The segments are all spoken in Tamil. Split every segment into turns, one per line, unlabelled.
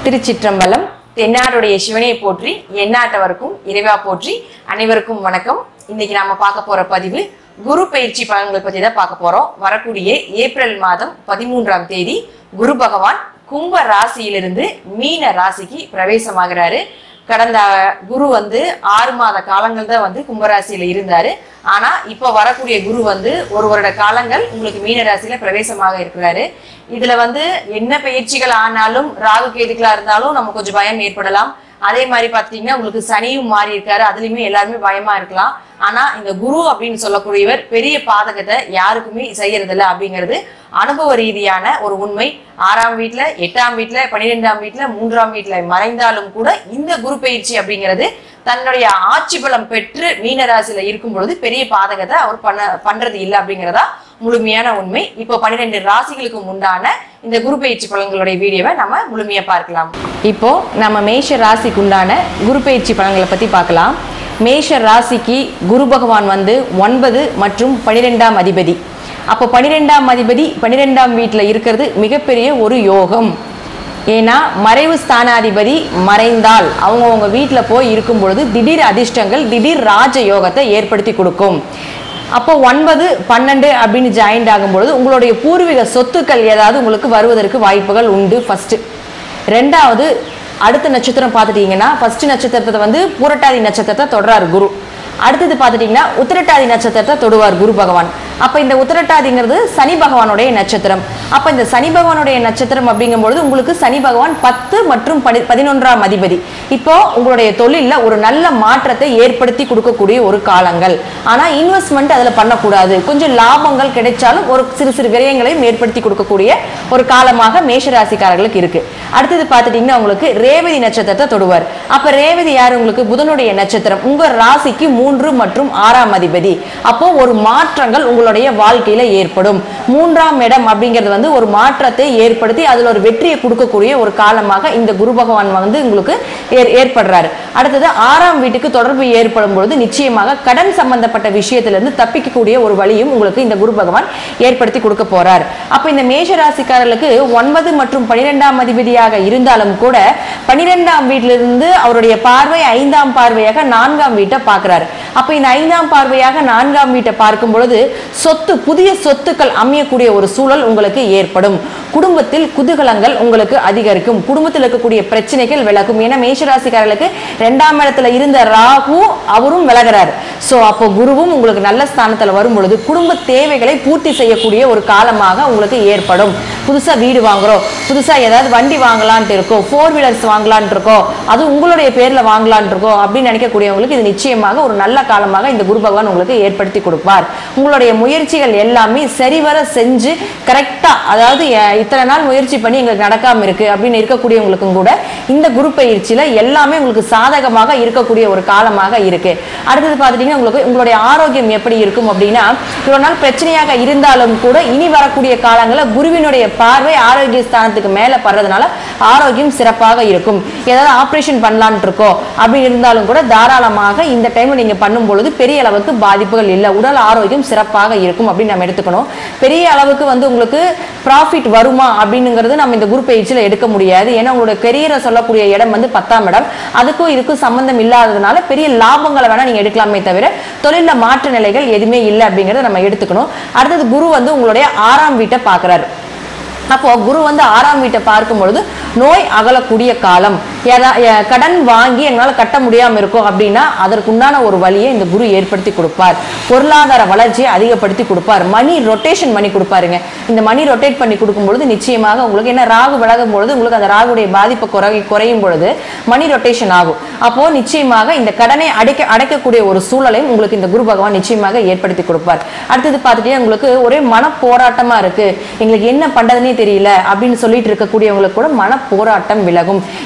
திருச்சிற்றம்பலம் தென்னாடுடைய சிவனையை போற்றி எந்நாட்டவருக்கும் இறைவா போற்றி அனைவருக்கும் வணக்கம் இன்னைக்கு நாம பார்க்க போற பதிவு குரு பயிற்சி பலன்கள் பத்தி தான் பார்க்க போறோம் வரக்கூடிய ஏப்ரல் மாதம் பதிமூன்றாம் தேதி குரு பகவான் கும்ப ராசியிலிருந்து மீன ராசிக்கு பிரவேசமாகிறாரு கடந்த குரு வந்து ஆறு மாத காலங்கள் தான் வந்து கும்பராசியில இருந்தாரு ஆனா இப்ப வரக்கூடிய குரு வந்து ஒரு வருட காலங்கள் உங்களுக்கு மீன ராசியில பிரவேசமாக இருக்கிறாரு இதுல வந்து என்ன பயிற்சிகள் ஆனாலும் ராகு கேதுக்களா இருந்தாலும் நம்ம கொஞ்சம் பயம் ஏற்படலாம் அதே மாதிரி பாத்தீங்கன்னா உங்களுக்கு சனியும் மாறி இருக்காரு அதுலயுமே எல்லாருமே பயமா இருக்கலாம் ஆனா இந்த குரு அப்படின்னு சொல்லக்கூடியவர் பெரிய பாதகத்தை யாருக்குமே செய்யறதில்ல அப்படிங்கிறது அனுபவ ரீதியான ஒரு உண்மை ஆறாம் வீட்ல எட்டாம் வீட்ல பன்னிரெண்டாம் வீட்ல மூன்றாம் வீட்ல மறைந்தாலும் கூட இந்த குரு பயிற்சி அப்படிங்கிறது தன்னுடைய ஆட்சி பலம் பெற்று மீனராசியில இருக்கும் பொழுது பெரிய பாதகத்தை அவர் பண்ண பண்றது இல்லை அப்படிங்கிறதா முழுமையான உண்மை இப்போ பன்னிரெண்டு ராசிகளுக்கும் உண்டான இந்த குரு பயிற்சி பலன்களுடைய வீடியோவை நம்ம முழுமையா பார்க்கலாம் இப்போ நம்ம மேஷ ராசிக்கு உண்டான குரு பயிற்சி பலன்களை பத்தி பார்க்கலாம் மேஷ ராசிக்கு குரு பகவான் வந்து ஒன்பது மற்றும் பனிரெண்டாம் அதிபதி அப்போ பனிரெண்டாம் அதிபதி பனிரெண்டாம் வீட்டில் இருக்கிறது மிகப்பெரிய ஒரு யோகம் ஏன்னா மறைவு ஸ்தானாதிபதி மறைந்தால் அவங்கவுங்க வீட்டில் போய் இருக்கும் பொழுது திடீர் அதிர்ஷ்டங்கள் திடீர் ராஜ யோகத்தை ஏற்படுத்தி கொடுக்கும் அப்போ ஒன்பது பன்னெண்டு அப்படின்னு ஜாயின்ட் ஆகும்பொழுது உங்களுடைய பூர்வீக சொத்துக்கள் ஏதாவது உங்களுக்கு வருவதற்கு வாய்ப்புகள் உண்டு ஃபர்ஸ்ட் ரெண்டாவது அடுத்த நட்சத்திரம் பார்த்துட்டீங்கன்னா ஃபர்ஸ்ட் நட்சத்திரத்தை வந்து பூரட்டாதி நட்சத்திரத்தை தொடராரு குரு அடுத்தது பார்த்துட்டீங்கன்னா உத்திரட்டாதி நட்சத்திரத்தை தொடுவார் குரு பகவான் அப்போ இந்த உத்திரட்டாதிங்கிறது சனி பகவானுடைய நட்சத்திரம் அப்போ இந்த சனி பகவானுடைய நட்சத்திரம் அப்படிங்கும்பொழுது உங்களுக்கு சனி பகவான் பத்து மற்றும் பனி பதினொன்றாம் அதிபதி இப்போ உங்களுடைய தொழிலில் ஒரு நல்ல மாற்றத்தை ஏற்படுத்தி கொடுக்கக்கூடிய ஒரு காலங்கள் ஆனால் இன்வெஸ்ட்மெண்ட் அதில் பண்ணக்கூடாது கொஞ்சம் லாபங்கள் கிடைச்சாலும் ஒரு சிறு சிறு விரயங்களையும் ஏற்படுத்தி கொடுக்கக்கூடிய ஒரு காலமாக மேஷராசிக்காரர்களுக்கு இருக்கு அடுத்தது பார்த்துட்டீங்கன்னா உங்களுக்கு ரேவதி நட்சத்திரத்தை தொடுவார் அப்ப ரேவதி யார் உங்களுக்கு புதனுடைய நட்சத்திரம் உங்க ராசிக்கு மூன்று மற்றும் ஆறாம் அதிபதி அப்போ ஒரு மாற்றங்கள் உங்களுடைய வாழ்க்கையில ஏற்படும் மூன்றாம் இடம் அப்படிங்கிறது வந்து ஒரு மாற்றத்தை ஏற்படுத்தி அதுல ஒரு வெற்றியை கொடுக்கக்கூடிய ஒரு காலமாக இந்த குரு பகவான் வந்து உங்களுக்கு ஏற்- ஏற்படுறாரு அடுத்தது ஆறாம் வீட்டுக்கு தொடர்பு ஏற்படும் பொழுது நிச்சயமாக கடன் சம்பந்தப்பட்ட விஷயத்திலிருந்து தப்பிக்கக்கூடிய ஒரு வழியும் உங்களுக்கு இந்த குரு பகவான் ஏற்படுத்தி கொடுக்க போறார் அப்ப இந்த மேஷ ராசிக்காரர்களுக்கு ஒன்பது மற்றும் பனிரெண்டாம் அதிபதியாக இருந்தாலும் கூட பனிரெண்டாம் வீட்டிலிருந்து அவருடைய பார்வை ஐந்தாம் பார்வையாக நான்காம் வீட்டை பார்க்கிறார் அப்ப இந்த ஐந்தாம் பார்வையாக நான்காம் வீட்டை பார்க்கும் பொழுது சொத்து புதிய சொத்துக்கள் அமையக்கூடிய ஒரு சூழல் உங்களுக்கு ஏற்படும் குடும்பத்தில் குதூகலங்கள் உங்களுக்கு அதிகரிக்கும் குடும்பத்தில் இருக்கக்கூடிய பிரச்சனைகள் விலகும் ஏன்னா மேஷராசிக்காரர்களுக்கு ரெண்டாம் இடத்துல இருந்த ராகு அவரும் விலகிறார் சோ அப்போ குருவும் உங்களுக்கு நல்ல ஸ்தானத்துல வரும் பொழுது குடும்ப தேவைகளை பூர்த்தி செய்யக்கூடிய ஒரு காலமாக உங்களுக்கு ஏற்படும் புதுசா வீடு வாங்குறோம் புதுசா ஏதாவது வண்டி வாங்கலான்ட்டு இருக்கோம் ஃபோர் வீலர்ஸ் வாங்கலான்ட்டு இருக்கோம் அது உங்களுடைய பேர்ல வாங்கலான்ட்டு இருக்கோம் அப்படின்னு நினைக்கக்கூடியவங்களுக்கு இது நிச்சயமாக ஒரு நல்ல காலமாக இந்த குரு பகவான் உங்களுக்கு ஏற்படுத்தி கொடுப்பார் உங்களுடைய முயற்சிகள் எல்லாமே சரிவர செஞ்சு கரெக்டா அதாவது அஹ், இத்தனை நாள் முயற்சி பண்ணி எங்களுக்கு நடக்காம இருக்கு அப்படின்னு இருக்கக்கூடியவங்களுக்கும் கூட இந்த குரு பயிற்சியில எல்லாமே உங்களுக்கு சாதகமாக இருக்கக்கூடிய ஒரு காலமாக இருக்கு அடுத்தது பார்த்துட்டீங்கன்னா உங்களுக்கு உங்களுடைய ஆரோக்கியம் எப்படி இருக்கும் அப்படின்னா இவ்வளவு நாள் பிரச்சனையாக இருந்தாலும் கூட இனி வரக்கூடிய காலங்களில் குருவினுடைய பார்வை ஆரோக்கிய ஸ்தானத்துக்கு மேல படுறதுனால ஆரோக்கியம் சிறப்பாக இருக்கும் ஏதாவது ஆபரேஷன் பண்ணலான்ட்டு இருக்கோ அப்படின்னு இருந்தாலும் கூட தாராளமாக இந்த டைம்ல நீங்க பண்ணும் பொழுது பெரிய அளவுக்கு பாதிப்புகள் இல்லை உடல் ஆரோக்கியம் சிறப்பாக இருக்கும் அப்படின்னு நம்ம எடுத்துக்கணும் பெரிய அளவுக்கு வந்து உங்களுக்கு ப்ராஃபிட் வருமா அப்படிங்கிறது நம்ம இந்த குரு பயிற்சியில எடுக்க முடியாது ஏன்னா உங்களுடைய கெரியரை சொல்லக்கூடிய இடம் வந்து பத்தாம் இடம் அதுக்கும் இதுக்கும் சம்பந்தம் இல்லாததுனால பெரிய லாபங்களை வேணா நீங்க எடுக்கலாமே தவிர தொழில மாற்று நிலைகள் எதுவுமே இல்லை அப்படிங்கறத நம்ம எடுத்துக்கணும் அடுத்தது குரு வந்து உங்களுடைய ஆறாம் வீட்டை பார்க்கறாரு அப்போ குரு வந்து ஆறாம் வீட்டை பார்க்கும் பொழுது நோய் அகலக்கூடிய காலம் ஏதா எ- கடன் வாங்கி எங்களால் கட்ட முடியாம இருக்கும் அப்படின்னா அதற்குண்டான ஒரு வழியை இந்த குரு ஏற்படுத்தி கொடுப்பார் பொருளாதார வளர்ச்சியை அதிகப்படுத்தி கொடுப்பார் மணி ரொட்டேஷன் பண்ணி கொடுப்பாருங்க இந்த மணி ரொட்டேட் பண்ணி கொடுக்கும் பொழுது நிச்சயமாக உங்களுக்கு என்ன ராகு விலகும் பொழுது உங்களுக்கு அந்த ராகுடைய பாதிப்பு குறை குறையும் பொழுது மணி ரொட்டேஷன் ஆகும் அப்போ நிச்சயமாக இந்த கடனை அடைக்க அடைக்கக்கூடிய ஒரு சூழலையும் உங்களுக்கு இந்த குரு பகவான் நிச்சயமாக ஏற்படுத்தி கொடுப்பார் அடுத்தது பார்த்துட்டே உங்களுக்கு ஒரே மன போராட்டமா இருக்கு எங்களுக்கு என்ன பண்றதுனே தெரியல அப்படின்னு சொல்லிட்டு இருக்கக்கூடியவங்களுக்கு கூட மன போராட்டம் விலகும் எட்டாம்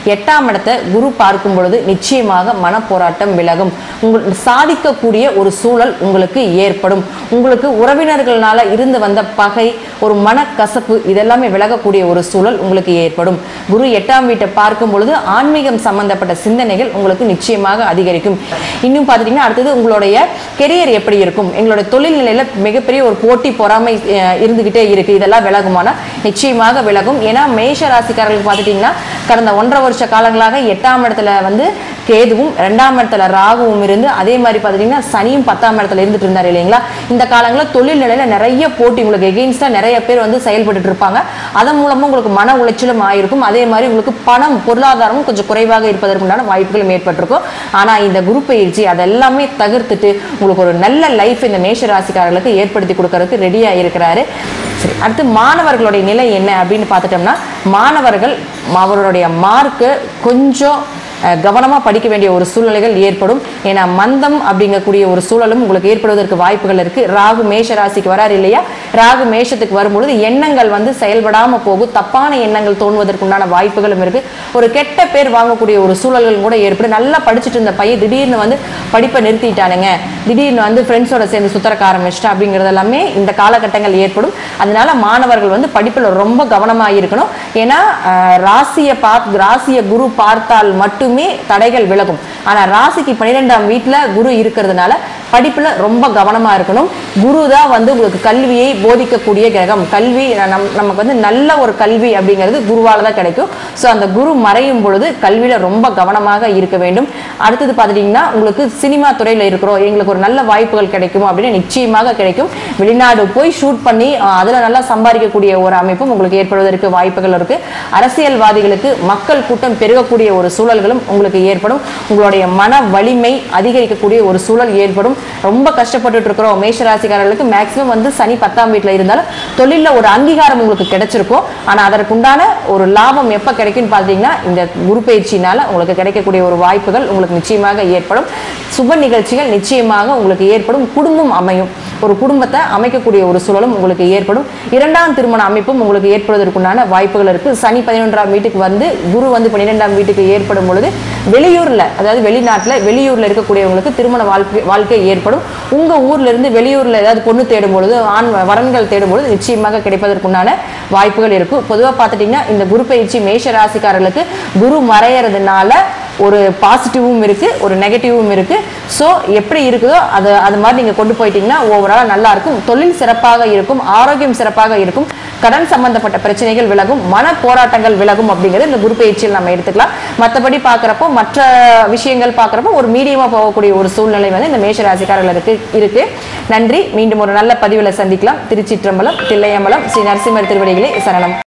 இடத்தை குரு பார்க்கும் பொழுது நிச்சயமாக மனப்போராட்டம் விலகும் உங்கள் சாதிக்கக்கூடிய ஒரு சூழல் உங்களுக்கு ஏற்படும் உங்களுக்கு உறவினர்களால இருந்து வந்த பகை ஒரு மனக்கசப்பு இதெல்லாமே விலகக்கூடிய ஒரு சூழல் உங்களுக்கு ஏற்படும் குரு எட்டாம் வீட்டை பார்க்கும் பொழுது ஆன்மீகம் சம்பந்தப்பட்ட சிந்தனைகள் உங்களுக்கு நிச்சயமாக அதிகரிக்கும் இன்னும் பார்த்துட்டீங்கன்னா அடுத்தது உங்களுடைய கெரியர் எப்படி இருக்கும் எங்களுடைய தொழில் நிலையில மிகப்பெரிய ஒரு போட்டி பொறாமை அஹ், இருந்துகிட்டே இருக்கு இதெல்லாம் விலகுமானா நிச்சயமாக விலகும் ஏன்னா மேஷ ராசிக்காரர்களுக்கு பார்த்துட்டீங்கன்னா கடந்த ஒன்றரை வருஷ காலங்களாக எட்டாம் இடத்துல வந்து கேதுவும் ரெண்டாம் இடத்துல ராகுவும் இருந்து அதே மாதிரி பார்த்துட்டீங்கன்னா சனியும் பத்தாம் இடத்துல இருந்துட்டு இருந்தார் இல்லைங்களா இந்த காலங்களில் தொழில் நிலையில நிறைய போட்டி உங்களுக்கு எகெயின்ஸ்டா நிறைய பேர் வந்து செயல்பட்டு இருப்பாங்க அதன் மூலமா உங்களுக்கு மன உளைச்சலும் ஆயிருக்கும் அதே மாதிரி உங்களுக்கு பணம் பொருளாதாரமும் கொஞ்சம் குறைவாக இருப்பதற்குண்டான வாய்ப்புகளும் ஏற்பட்டிருக்கும் ஆனா இந்த குரு பயிற்சி அதெல்லாமே தவிர்த்துட்டு உங்களுக்கு ஒரு நல்ல லைஃப் இந்த மேஷ ராசிக்காரர்களுக்கு ஏற்படுத்தி கொடுக்கறதுக்கு ரெடியா இருக்கிறாரு சரி அடுத்து மாணவர்களுடைய நிலை என்ன அப்படின்னு பார்த்துட்டோம்னா மாணவர்கள் அவர்களுடைய மார்க்கு கொஞ்சம் அஹ், கவனமா படிக்க வேண்டிய ஒரு சூழ்நிலைகள் ஏற்படும் ஏன்னா மந்தம் அப்படிங்கக்கூடிய ஒரு சூழலும் உங்களுக்கு ஏற்படுவதற்கு வாய்ப்புகள் இருக்கு ராகு மேஷ ராசிக்கு வராரு இல்லையா ராகு மேஷத்துக்கு வரும்பொழுது எண்ணங்கள் வந்து செயல்படாம போகும் தப்பான எண்ணங்கள் தோணுவதற்குண்டான வாய்ப்புகளும் இருக்கு ஒரு கெட்ட பேர் வாங்கக்கூடிய ஒரு சூழல்கள் கூட ஏற்படும் நல்லா படிச்சுட்டு இருந்த பையன் திடீர்னு வந்து படிப்பை நிறுத்திட்டானுங்க திடீர்னு வந்து ஃப்ரெண்ட்ஸோட சேர்ந்து சுத்தரக்க ஆரம்பிச்சிட்டா அப்படிங்கிறது எல்லாமே இந்த காலகட்டங்கள் ஏற்படும் அதனால மாணவர்கள் வந்து படிப்பில் ரொம்ப கவனமாக இருக்கணும் ஏன்னா அஹ், ராசியை பார்த்து ராசியை குரு பார்த்தால் மட்டுமே தடைகள் விலகும் ஆனா ராசிக்கு பன்னிரெண்டாம் வீட்டுல குரு இருக்கிறதுனால படிப்புல ரொம்ப கவனமா இருக்கணும் குரு தான் வந்து உங்களுக்கு கல்வியை போதிக்கக்கூடிய கிரகம் கல்வி நம் நமக்கு வந்து நல்ல ஒரு கல்வி அப்படிங்கிறது குருவால தான் கிடைக்கும் ஸோ அந்த குரு மறையும் பொழுது கல்வியில ரொம்ப கவனமாக இருக்க வேண்டும் அடுத்தது பார்த்துட்டீங்கன்னா உங்களுக்கு சினிமா துறையில இருக்கிறோம் எங்களுக்கு ஒரு நல்ல வாய்ப்புகள் கிடைக்கும் அப்படின்னு நிச்சயமாக கிடைக்கும் வெளிநாடு போய் ஷூட் பண்ணி அஹ், அதுல நல்லா சம்பாதிக்கக்கூடிய ஒரு அமைப்பும் உங்களுக்கு ஏற்படுவதற்கு வாய்ப்புகள் இருக்கு அரசியல்வாதிகளுக்கு மக்கள் கூட்டம் பெருகக்கூடிய ஒரு சூழல்களும் உங்களுக்கு ஏற்படும் உங்களுடைய மன வலிமை அதிகரிக்கக்கூடிய ஒரு சூழல் ஏற்படும் ரொம்ப கஷ்டப்பட்டுட்டு இருக்கிறோம் மேஷராசிக்காரர்களுக்கு மேக்சிமம் வந்து சனி பத்தாம் வீட்டுல இருந்தாலும் தொழில்ல ஒரு அங்கீகாரம் உங்களுக்கு கிடைச்சிருக்கும் ஆனா அதற்குண்டான ஒரு லாபம் எப்ப கிடைக்கும்னு பார்த்தீங்கன்னா இந்த குரு பயிற்சினால உங்களுக்கு கிடைக்கக்கூடிய ஒரு வாய்ப்புகள் உங்களுக்கு நிச்சயமாக ஏற்படும் சுப நிகழ்ச்சிகள் நிச்சயமாக உங்களுக்கு ஏற்படும் குடும்பம் அமையும் ஒரு குடும்பத்தை அமைக்கக்கூடிய ஒரு சூழலும் உங்களுக்கு ஏற்படும் இரண்டாம் திருமண அமைப்பும் உங்களுக்கு ஏற்படுவதற்குண்டான வாய்ப்புகள் இருக்கு சனி பதினொன்றாம் வீட்டுக்கு வந்து குரு வந்து பன்னிரெண்டாம் வீட்டுக்கு ஏற்படும் பொழுது வெளியூர்ல அதாவது வெளிநாட்டுல வெளியூர்ல இருக்கக்கூடியவங்களுக்கு திருமண வாழ்க்கை வாழ்க்கை ஏற்படும் உங்க ஊர்ல இருந்து வெளியூர்ல ஏதாவது பொண்ணு தேடும் பொழுது ஆண் வரன்கள் தேடும் பொழுது நிச்சயமாக கிடைப்பதற்குண்டான வாய்ப்புகள் இருக்கும் பொதுவா பார்த்துட்டீங்கன்னா இந்த குரு பயிற்சி மேஷ ராசிக்காரர்களுக்கு குரு மறையறதுனால ஒரு பாசிட்டிவும் இருக்கு ஒரு நெகட்டிவும் இருக்கு ஸோ எப்படி இருக்குதோ அது அது மாதிரி நீங்க கொண்டு போயிட்டீங்கன்னா ஓவராலாக நல்லா இருக்கும் தொழில் சிறப்பாக இருக்கும் ஆரோக்கியம் சிறப்பாக இருக்கும் கடன் சம்பந்தப்பட்ட பிரச்சனைகள் விலகும் மன போராட்டங்கள் விலகும் அப்படிங்கிறது இந்த குரு பயிற்சியில் நம்ம எடுத்துக்கலாம் மற்றபடி பார்க்குறப்போ மற்ற விஷயங்கள் பார்க்குறப்போ ஒரு மீடியமா போகக்கூடிய ஒரு சூழ்நிலை வந்து இந்த மேஷ ராசிக்காரர்களுக்கு இருக்கு நன்றி மீண்டும் ஒரு நல்ல பதிவில் சந்திக்கலாம் திருச்சிற்றம்பலம் தில்லையம்பலம் ஸ்ரீ நரசிம்மர் திருவடிகளே சரணம்